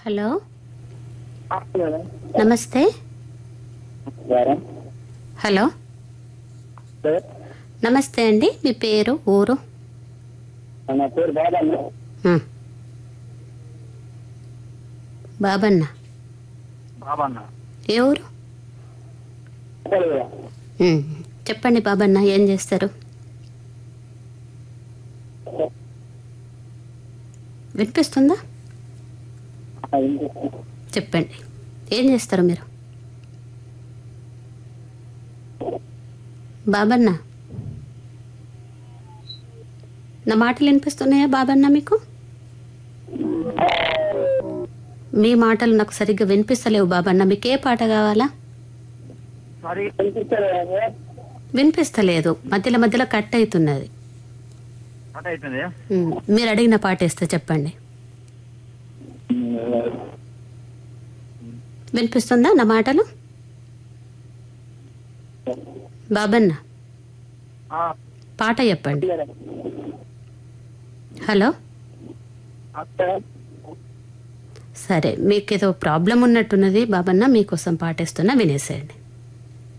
Hello నమస్తే hello నమస్తే అండి మీ పేరు ఊరు నా పేరు బాబన్న ఉమ్. బాబన్న బాబన్న ఏ ఊరు ఉమ్. చెప్పండి బాబన్న ఏం చేస్తారు వినిపిస్తుందా చెప్పండి ఏం చేస్తారు మీరు బాబన్న నా మాటలు వినిపిస్తున్నాయా బాబన్న మీకు మీ మాటలు నాకు సరిగ్గా వినిపిస్తలేవు బాబన్న మీకు ఏ పాట కావాలా మరి కనిపిస్తలేదా వినిపిస్తలేదు మధ్యలో మధ్యలో కట్ అవుతున్నది అట్ అవుతుంది ఉమ్, మీరు అడిగిన పాట వేస్తే చెప్పండి వినిపిస్తుందా నా మాటలు బాబన్న పాట చెప్పండి హలో సరే మీకు ఏదో ప్రాబ్లం ఉన్నట్టున్నది బాబన్న మీకోసం పాటేస్తున్నా వినేసేయండి